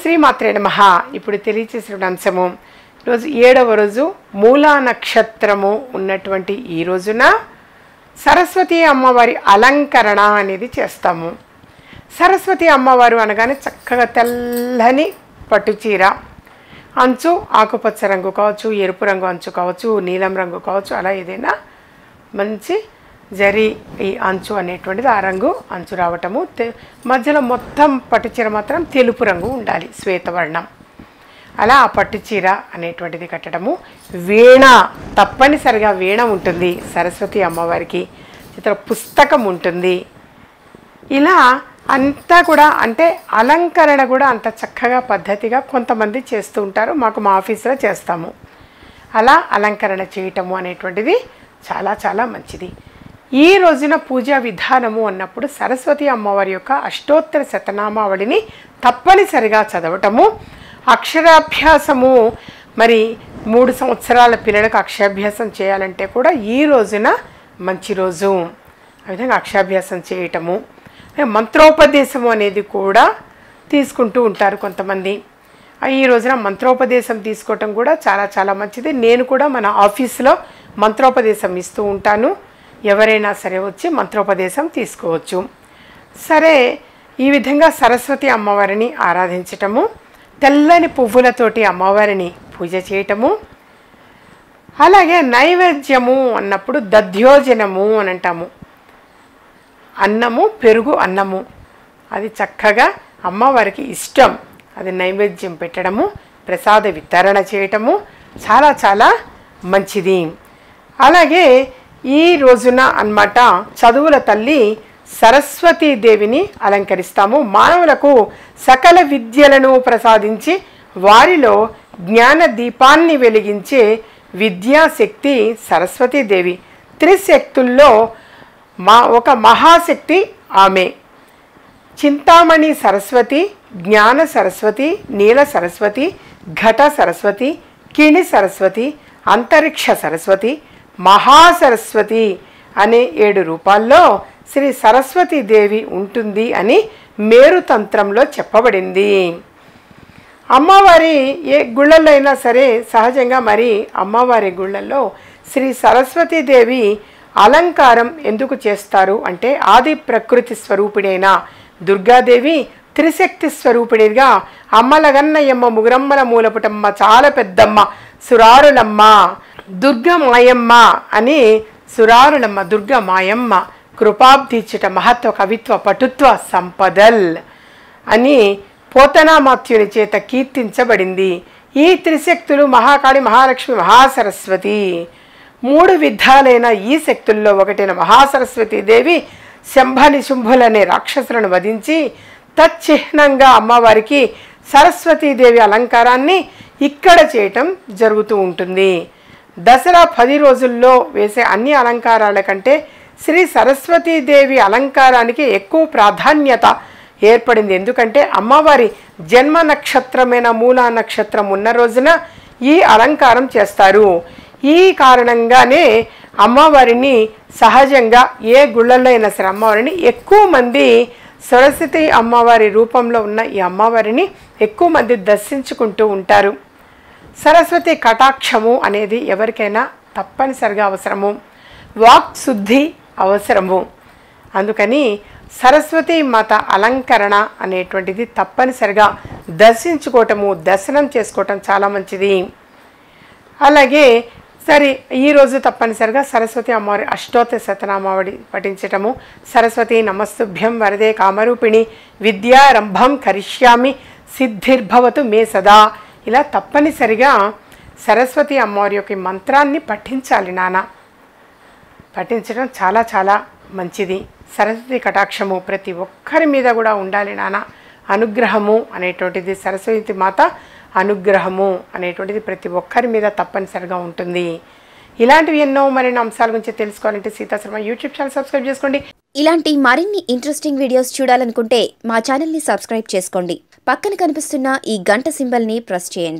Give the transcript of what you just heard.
శ్రీమాత్రే నమ ఇప్పుడు తెలియచేసిన అంశము ఈరోజు ఏడవ రోజు మూలా నక్షత్రము ఉన్నటువంటి ఈ రోజున సరస్వతి అమ్మవారి అలంకరణ అనేది చేస్తాము సరస్వతి అమ్మవారు అనగానే చక్కగా తెల్లని పట్టు చీర అంచు ఆకుపచ్చ రంగు కావచ్చు ఎరుపు రంగు అంచు కావచ్చు నీలం రంగు కావచ్చు అలా ఏదైనా మంచి జరి ఈ అంచు అనేటువంటిది ఆ రంగు అంచు రావటము తె- మధ్యలో మొత్తం పట్టు చీర మాత్రం తెలుపు రంగు ఉండాలి శ్వేతవర్ణం అలా ఆ పట్టు చీర అనేటువంటిది కట్టడము వీణ తప్పనిసరిగా వీణ ఉంటుంది సరస్వతి అమ్మవారికి చిత్ర పుస్తకం ఉంటుంది ఇలా అంతా కూడా అంటే అలంకరణ కూడా అంత చక్కగా పద్ధతిగా కొంతమంది చేస్తూ ఉంటారు మాకు మా ఆఫీస్లో చేస్తాము అలా అలంకరణ చేయటము అనేటువంటిది చాలా చాలా మంచిది ఈ రోజున పూజా విధానము అన్నప్పుడు సరస్వతి అమ్మవారి యొక్క అష్టోత్తర శతనామావళిని తప్పనిసరిగా చదవటము అక్షరాభ్యాసము మరి మూడు సంవత్సరాల పిల్లలకు అక్షరాభ్యాసం చేయాలంటే కూడా ఈ రోజున మంచి రోజు ఆ విధంగా అక్షరాభ్యాసం చేయటము మంత్రోపదేశము అనేది కూడా తీసుకుంటూ ఉంటారు కొంతమంది ఆ ఈ రోజున మంత్రోపదేశం తీసుకోవటం కూడా చాలా చాలా మంచిది నేను కూడా మన ఆఫీస్లో మంత్రోపదేశం ఇస్తూ ఉంటాను ఎవరైనా సరే వచ్చి మంత్రోపదేశం తీసుకోవచ్చు సరే ఈ విధంగా సరస్వతి అమ్మవారిని ఆరాధించటము తెల్లని పువ్వులతోటి అమ్మవారిని పూజ చేయటము అలాగే నైవేద్యము అన్నప్పుడు దధ్యోజనము అని అంటాము అన్నము పెరుగు అన్నము అది చక్కగా అమ్మవారికి ఇష్టం అది నైవేద్యం పెట్టడము ప్రసాద వితరణ చేయటము చాలా చాలా మంచిది అలాగే ఈ రోజున అన్నమాట చదువుల తల్లి సరస్వతీదేవిని అలంకరిస్తాము మానవులకు సకల విద్యలను ప్రసాదించి వారిలో జ్ఞాన దీపాన్ని వెలిగించే విద్యాశక్తి సరస్వతీదేవి త్రిశక్తుల్లో మా ఒక మహాశక్తి ఆమె చింతామణి సరస్వతి జ్ఞాన సరస్వతి నీల సరస్వతి ఘట సరస్వతి కిణి సరస్వతి అంతరిక్ష సరస్వతి మహాసరస్వతి అనే ఏడు రూపాల్లో శ్రీ సరస్వతీ దేవి ఉంటుంది అని మేరుతంత్రంలో చెప్పబడింది అమ్మవారి ఏ గుళ్ళల్లో అయినా సరే సహజంగా మరి అమ్మవారి గుళ్ళల్లో శ్రీ సరస్వతీదేవి అలంకారం ఎందుకు చేస్తారు అంటే ఆది ప్రకృతి స్వరూపిడైన దుర్గాదేవి త్రిశక్తి స్వరూపిడిగా అమ్మలగన్నయమ్మ ముగురమ్మల మూలపుటమ్మ చాలా పెద్దమ్మ సురారులమ్మ దుర్గమాయమ్మ అని సురారులమ్మ దుర్గమాయమ్మ కృపాబ్దిచ్చుట మహత్వ కవిత్వ పటుత్వ సంపదల్ అని పోతనామాత్యుని చేత కీర్తించబడింది ఈ త్రిశక్తులు మహాకాళి మహాలక్ష్మి మహాసరస్వతి మూడు విధాలైన ఈ శక్తుల్లో ఒకటైన మహాసరస్వతి దేవి శంభని శుంభులనే రాక్షసులను వధించి తచ్చిహ్నంగా అమ్మవారికి సరస్వతీదేవి అలంకారాన్ని ఇక్కడ చేయటం జరుగుతూ ఉంటుంది దసరా పది రోజుల్లో వేసే అన్ని అలంకారాల కంటే శ్రీ సరస్వతీదేవి అలంకారానికి ఎక్కువ ప్రాధాన్యత ఏర్పడింది ఎందుకంటే అమ్మవారి జన్మ నక్షత్రమైన మూలా నక్షత్రం ఉన్న రోజున ఈ అలంకారం చేస్తారు ఈ కారణంగానే అమ్మవారిని సహజంగా ఏ గుళ్ళల్లో అయినా సరే అమ్మవారిని ఎక్కువ మంది సరస్వతి అమ్మవారి రూపంలో ఉన్న ఈ అమ్మవారిని ఎక్కువ మంది దర్శించుకుంటూ ఉంటారు సరస్వతి కటాక్షము అనేది ఎవరికైనా తప్పనిసరిగా అవసరము వాక్ శుద్ధి అవసరము అందుకని సరస్వతి మాత అలంకరణ అనేటువంటిది తప్పనిసరిగా దర్శించుకోవటము దర్శనం చేసుకోవటం చాలా మంచిది అలాగే సరే ఈరోజు తప్పనిసరిగా సరస్వతి అమ్మవారి అష్టోత్తర శతనామావళి పఠించటము సరస్వతి నమస్తుభ్యం వరదే కామరూపిణి విద్యారంభం కరిష్యామి సిద్ధిర్భవతు మే సదా ఇలా తప్పనిసరిగా సరస్వతి అమ్మవారి యొక్క ఈ మంత్రాన్ని పఠించాలి నాన్న పఠించడం చాలా చాలా మంచిది సరస్వతి కటాక్షము ప్రతి ఒక్కరి మీద కూడా ఉండాలి నాన్న అనుగ్రహము అనేటువంటిది సరస్వతి మాత అనుగ్రహము అనేటువంటిది ప్రతి ఒక్కరి మీద తప్పనిసరిగా ఉంటుంది ఇలాంటివి ఎన్నో మరిన్ని అంశాల గురించి తెలుసుకోవాలంటే సీతాశ్రమ యూట్యూబ్ ఛానల్ సబ్స్క్రైబ్ చేసుకోండి ఇలాంటి మరిన్ని ఇంట్రెస్టింగ్ వీడియోస్ చూడాలనుకుంటే మా ఛానల్ని సబ్స్క్రైబ్ చేసుకోండి పక్కన కనిపిస్తున్న ఈ గంట సింబల్ని ప్రెస్ చేయండి